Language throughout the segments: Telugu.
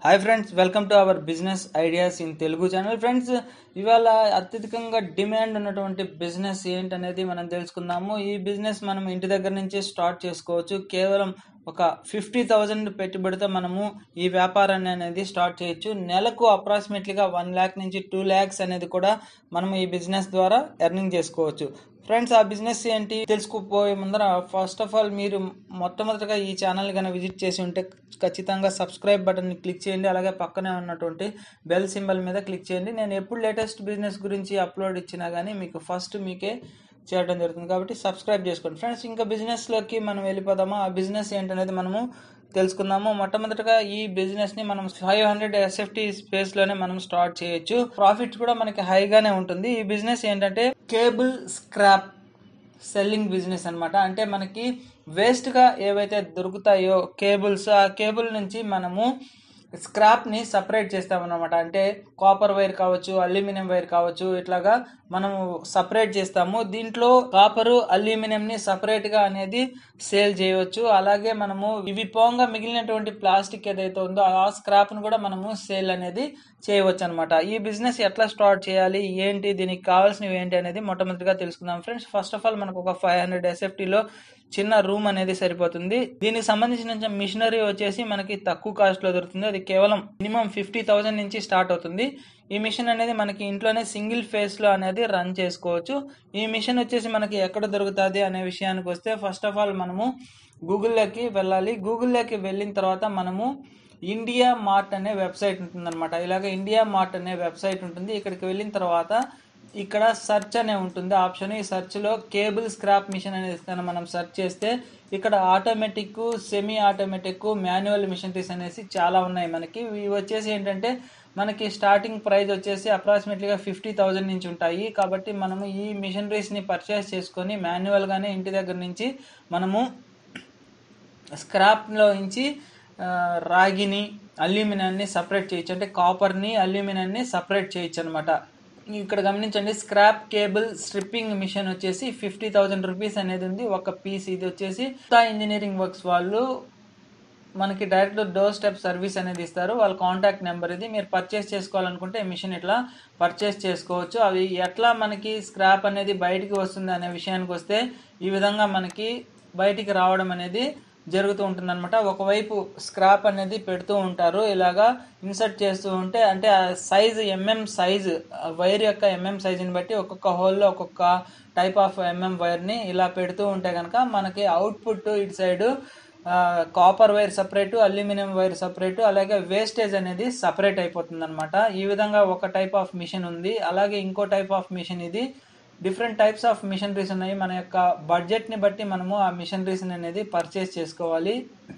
hi friends welcome to our business ideas in Telugu channel friends ఇవాళ అత్యధికంగా డిమాండ్ ఉన్నటువంటి బిజినెస్ ఏంటనేది మనం తెలుసుకుందాము ఈ బిజినెస్ మనం ఇంటి దగ్గర నుంచి స్టార్ట్ చేసుకోవచ్చు కేవలం ఒక ఫిఫ్టీ థౌజండ్ పెట్టుబడితో మనము ఈ వ్యాపారాన్ని అనేది స్టార్ట్ చేయొచ్చు నెలకు అప్రాక్సిమేట్లీగా వన్ ల్యాక్ నుంచి టూ ల్యాక్స్ అనేది కూడా మనం ఈ బిజినెస్ ద్వారా ఎర్నింగ్ చేసుకోవచ్చు ఫ్రెండ్స్ ఆ బిజినెస్ ఏంటి తెలుసుకోపోయే ముందర ఫస్ట్ ఆఫ్ ఆల్ మీరు మొట్టమొదటిగా ఈ ఛానల్ కనుక విజిట్ చేసి ఉంటే ఖచ్చితంగా సబ్స్క్రైబ్ బటన్ని క్లిక్ చేయండి అలాగే పక్కనే ఉన్నటువంటి బెల్ సింబల్ మీద క్లిక్ చేయండి నేను ఎప్పుడు లేటెస్ట్ బిజినెస్ గురించి అప్లోడ్ ఇచ్చినా కానీ మీకు ఫస్ట్ మీకే చేయడం జరుగుతుంది కాబట్టి సబ్స్క్రైబ్ చేసుకోండి ఫ్రెండ్స్ ఇంకా బిజినెస్లోకి మనం వెళ్ళిపోదామా ఆ బిజినెస్ ఏంటనేది మనము తెలుసుకుందాము మొట్టమొదటిగా ఈ బిజినెస్ ని మనం ఫైవ్ హండ్రెడ్ ఎస్ఎఫ్టీ స్పేస్ లోనే మనం స్టార్ట్ చేయొచ్చు ప్రాఫిట్ కూడా మనకి హైగానే ఉంటుంది ఈ బిజినెస్ ఏంటంటే కేబుల్ స్క్రాప్ సెల్లింగ్ బిజినెస్ అన్నమాట అంటే మనకి వేస్ట్ గా ఏవైతే దొరుకుతాయో కేబుల్స్ ఆ కేబుల్ నుంచి మనము స్క్రాప్ ని సపరేట్ చేస్తామన్నమాట అంటే కాపర్ వైర్ కావచ్చు అల్యూమినియం వైర్ కావచ్చు ఇట్లాగా మనము సపరేట్ చేస్తాము దీంట్లో కాపరు అల్యూమినియం ని సపరేట్ గా అనేది సేల్ చేయవచ్చు అలాగే మనము ఇవి పోంగా మిగిలినటువంటి ప్లాస్టిక్ ఏదైతే ఉందో ఆ స్క్రాప్ ను కూడా మనము సేల్ అనేది చేయవచ్చు అనమాట ఈ బిజినెస్ ఎట్లా స్టార్ట్ చేయాలి ఏంటి దీనికి కావాల్సినవి ఏంటి అనేది మొట్టమొదటిగా తెలుసుకుందాం ఫ్రెండ్స్ ఫస్ట్ ఆఫ్ ఆల్ మనకు ఒక ఫైవ్ హండ్రెడ్ ఎస్ఎఫ్టీలో చిన్న రూమ్ అనేది సరిపోతుంది దీనికి సంబంధించిన మిషనరీ వచ్చేసి మనకి తక్కువ కాస్ట్ లో దొరుకుతుంది అది కేవలం మినిమం ఫిఫ్టీ థౌసండ్ నుంచి స్టార్ట్ అవుతుంది ఈ మిషన్ అనేది మనకి ఇంట్లోనే సింగిల్ ఫేస్ లో అనేది రన్ చేసుకోవచ్చు ఈ మిషన్ వచ్చేసి మనకి ఎక్కడ దొరుకుతుంది అనే విషయానికి వస్తే ఫస్ట్ ఆఫ్ ఆల్ మనము గూగుల్లోకి వెళ్ళాలి గూగుల్లోకి వెళ్ళిన తర్వాత మనము ఇండియా మార్ట్ అనే వెబ్సైట్ ఉంటుందన్నమాట ఇలాగ ఇండియా మార్ట్ అనే వెబ్సైట్ ఉంటుంది ఇక్కడికి వెళ్ళిన తర్వాత ఇక్కడ సెర్చ్ అనే ఉంటుంది ఆప్షన్ ఈ సెర్చ్ లో కేబుల్ స్క్రాప్ మిషన్ అనేది కనుక మనం సెర్చ్ చేస్తే ఇక్కడ automatic semi automatic manual machineries అనేసి చాలా ఉన్నాయి మనకి ఇవి వచ్చేసి ఏంటంటే మనకి స్టార్టింగ్ ప్రైస్ వచ్చేసి అప్రాక్సిమేట్లీగా ఫిఫ్టీ థౌజండ్ నుంచి ఉంటాయి కాబట్టి మనము ఈ మిషనరీస్ని పర్చేస్ చేసుకొని మాన్యువల్గానే ఇంటి దగ్గర నుంచి మనము స్క్రాప్లో నుంచి ఆ, రాగిని అల్యూమినియాన్ని సపరేట్ చేయొచ్చు అంటే కాపర్ని అల్యూమినియాన్ని సపరేట్ చేయొచ్చు అనమాట ఇక్కడ గమనించండి స్క్రాప్ కేబుల్ స్ట్రిప్పింగ్ మిషన్ వచ్చేసి ఫిఫ్టీ థౌజండ్ రూపీస్ అనేది ఉంది ఒక పీస్ ఇది వచ్చేసి తా ఇంజనీరింగ్ వర్క్స్ వాళ్ళు మనకి డైరెక్ట్ డోర్ స్టెప్ సర్వీస్ అనేది ఇస్తారు వాళ్ళ కాంటాక్ట్ నెంబర్ ఇది మీరు పర్చేస్ చేసుకోవాలనుకుంటే మిషన్ ఇట్లా పర్చేస్ చేసుకోవచ్చు అవి ఎట్లా మనకి స్క్రాప్ అనేది బయటికి వస్తుంది అనే విషయానికి వస్తే ఈ విధంగా మనకి బయటికి రావడం అనేది జరుగుతూ ఉంటుంది అనమాట ఒకవైపు స్క్రాప్ అనేది పెడుతూ ఉంటారు ఇలాగా ఇన్సర్ట్ చేస్తూ ఉంటే అంటే ఆ సైజ్ ఎంఎం సైజ్ వైర్ యొక్క ఎంఎం సైజుని బట్టి ఒక్కొక్క హోల్లో ఒక్కొక్క టైప్ ఆఫ్ ఎంఎం వైర్ని ఇలా పెడుతూ ఉంటే కనుక మనకి అవుట్పుట్ ఇటు side copper wire separate aluminium wire separate అలాగే వేస్టేజ్ అనేది సపరేట్ అయిపోతుంది అనమాట ఈ విధంగా ఒక టైప్ ఆఫ్ మిషన్ ఉంది అలాగే ఇంకో టైప్ ఆఫ్ మిషన్ ఇది డిఫరెంట్ టైప్స్ ఆఫ్ మిషనరీస్ ఉన్నాయి మన యొక్క బడ్జెట్ని బట్టి మనము ఆ మిషనరీస్ అనేది పర్చేస్ చేసుకోవాలి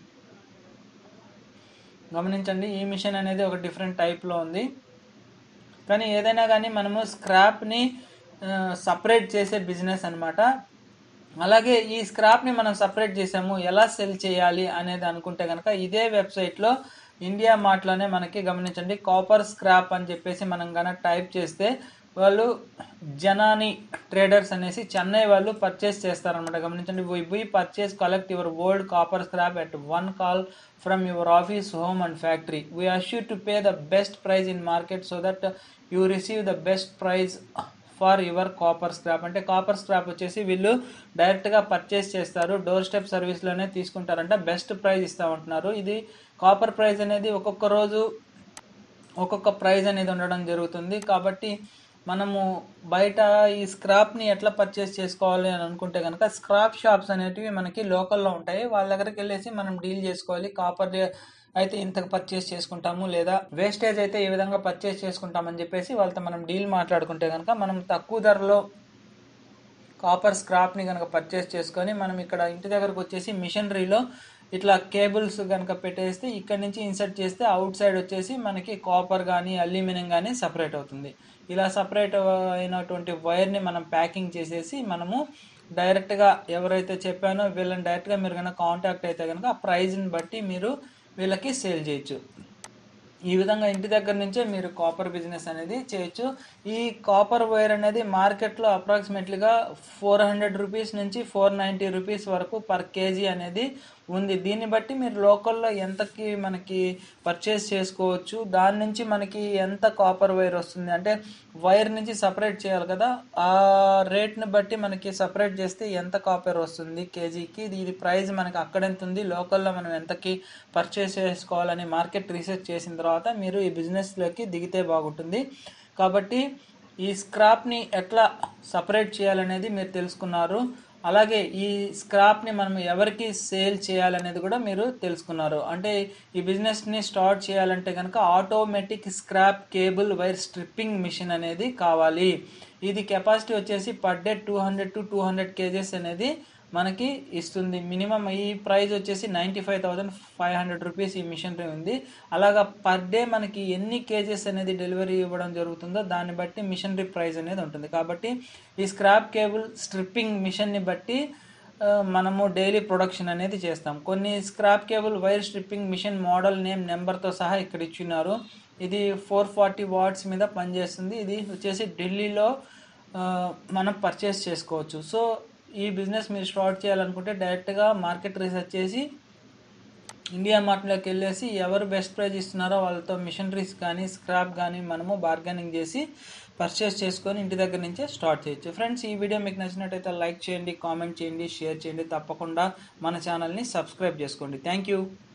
గమనించండి ఈ మిషన్ అనేది ఒక డిఫరెంట్ టైప్లో ఉంది కానీ ఏదైనా కానీ మనము స్క్రాప్ని సపరేట్ చేసే బిజినెస్ అన్నమాట అలాగే ఈ స్క్రాప్ని మనం సపరేట్ చేసాము ఎలా సెల్ చేయాలి అనేది అనుకుంటే కనుక ఇదే వెబ్సైట్లో ఇండియా మార్ట్లోనే మనకి గమనించండి కాపర్ స్క్రాప్ అని చెప్పేసి మనం కనుక టైప్ చేస్తే వాళ్ళు జనాని ట్రేడర్స్ అనేసి చెన్నై వాళ్ళు పర్చేస్ చేస్తారనమాట గమనించండి we we purchase collect your old copper scrap at one call from your office home and factory we assure to pay the best price in market so that you receive the best price for your copper scrap అంటే కాపర్ స్క్రాప్ వచ్చేసి వీళ్ళు డైరెక్ట్గా పర్చేస్ చేస్తారు డోర్ స్టెప్ సర్వీస్లోనే తీసుకుంటారంట బెస్ట్ ప్రైజ్ ఇస్తామంటున్నారు ఇది కాపర్ ప్రైజ్ అనేది ఒక్కొక్క రోజు ఒక్కొక్క ప్రైజ్ అనేది ఉండడం జరుగుతుంది కాబట్టి మనము బయట ఈ స్క్రాప్ని ఎట్లా పర్చేస్ చేసుకోవాలి అని అనుకుంటే కనుక స్క్రాప్ షాప్స్ అనేటివి మనకి లోకల్లో ఉంటాయి వాళ్ళ దగ్గరికి వెళ్ళేసి మనం డీల్ చేసుకోవాలి కాపర్ అయితే ఇంతకు పర్చేస్ చేసుకుంటాము లేదా వేస్టేజ్ అయితే ఈ విధంగా పర్చేస్ చేసుకుంటామని చెప్పేసి వాళ్ళతో మనం డీల్ మాట్లాడుకుంటే కనుక మనం తక్కువ ధరలో కాపర్ స్క్రాప్ని కనుక పర్చేస్ చేసుకొని మనం ఇక్కడ ఇంటి దగ్గరకు వచ్చేసి మిషనరీలో ఇట్లా కేబుల్స్ కనుక పెట్టేస్తే ఇక్కడ నుంచి ఇన్సర్ట్ చేస్తే అవుట్ సైడ్ వచ్చేసి మనకి కాపర్ కానీ అల్యూమినియం కానీ సపరేట్ అవుతుంది ఇలా సపరేట్ అయినటువంటి వైర్ని మనం ప్యాకింగ్ చేసేసి మనము డైరెక్ట్గా ఎవరైతే చెప్పానో వీళ్ళని డైరెక్ట్గా మీరు కనుక కాంటాక్ట్ అయితే కనుక ఆ ప్రైజ్ని బట్టి మీరు వీళ్ళకి సేల్ చేయొచ్చు ఈ విధంగా ఇంటి దగ్గర నుంచే మీరు కాపర్ బిజినెస్ అనేది చేయొచ్చు ఈ కాపర్ వైర్ అనేది మార్కెట్లో అప్రాక్సిమేట్లీగా ఫోర్ హండ్రెడ్ రూపీస్ నుంచి ఫోర్ నైంటీ రూపీస్ వరకు పర్ కేజీ అనేది ఉంది దీన్ని బట్టి మీరు లోకల్లో ఎంతకి మనకి పర్చేస్ చేసుకోవచ్చు దాని నుంచి మనకి ఎంత కాపర్ వైర్ వస్తుంది అంటే వైర్ నుంచి సపరేట్ చేయాలి కదా ఆ రేట్ని బట్టి మనకి సపరేట్ చేస్తే ఎంత కాపర్ వస్తుంది కేజీకి ఇది ఇది ప్రైస్ మనకి అక్కడ ఎంత ఉంది లోకల్లో మనం ఎంతకి పర్చేస్ చేసుకోవాలని మార్కెట్ రీసెర్చ్ చేసిన తర్వాత మీరు ఈ బిజినెస్లోకి దిగితే బాగుంటుంది కాబట్టి ఈ స్క్రాప్ని ఎట్లా సపరేట్ చేయాలనేది మీరు తెలుసుకున్నారు అలాగే ఈ స్క్రాప్ని మనం ఎవరికి సేల్ చేయాలనేది కూడా మీరు తెలుసుకున్నారు అంటే ఈ బిజినెస్ని స్టార్ట్ చేయాలంటే కనుక automatic scrap cable wire stripping machine అనేది కావాలి ఇది కెపాసిటీ వచ్చేసి per day two hundred to two hundred KGs అనేది మనకి ఇస్తుంది మినిమం ఈ ప్రైస్ వచ్చేసి ninety five thousand five hundred rupees ఈ మిషనరీ ఉంది అలాగా పర్ డే మనకి ఎన్ని కేజెస్ అనేది డెలివరీ ఇవ్వడం జరుగుతుందో దాన్ని బట్టి మిషనరీ ప్రైస్ అనేది ఉంటుంది కాబట్టి ఈ స్క్రాప్ కేబుల్ స్ట్రిప్పింగ్ మిషన్ని బట్టి ఆ, మనము డైలీ ప్రొడక్షన్ అనేది చేస్తాం కొన్ని scrap cable wire stripping machine model name నెంబర్తో సహా ఇక్కడ ఇచ్చిన్నారు ఇది ఫోర్ ఫార్టీ వాట్స్ మీద పనిచేస్తుంది ఇది వచ్చేసి ఢిల్లీలో ఆ, మనం పర్చేస్ చేసుకోవచ్చు సో ఈ బిజినెస్ మీరు స్టార్ట్ చేయాలనుకుంటే డైరెక్ట్గా మార్కెట్ రీసెర్చ్ చేసి ఇండియా మార్ట్లోకి వెళ్ళేసి ఎవరు బెస్ట్ ప్రైస్ ఇస్తున్నారో వాళ్ళతో మిషనరీస్ కానీ స్క్రాప్ కానీ మనము బార్గెనింగ్ చేసి పర్చేస్ చేసుకొని ఇంటి దగ్గర నుంచే స్టార్ట్ చేయొచ్చు ఫ్రెండ్స్ ఈ వీడియో మీకు నచ్చినట్టయితే లైక్ చేయండి కామెంట్ చేయండి షేర్ చేయండి తప్పకుండా మన ఛానల్ని సబ్స్క్రైబ్ చేసుకోండి థ్యాంక్ యూ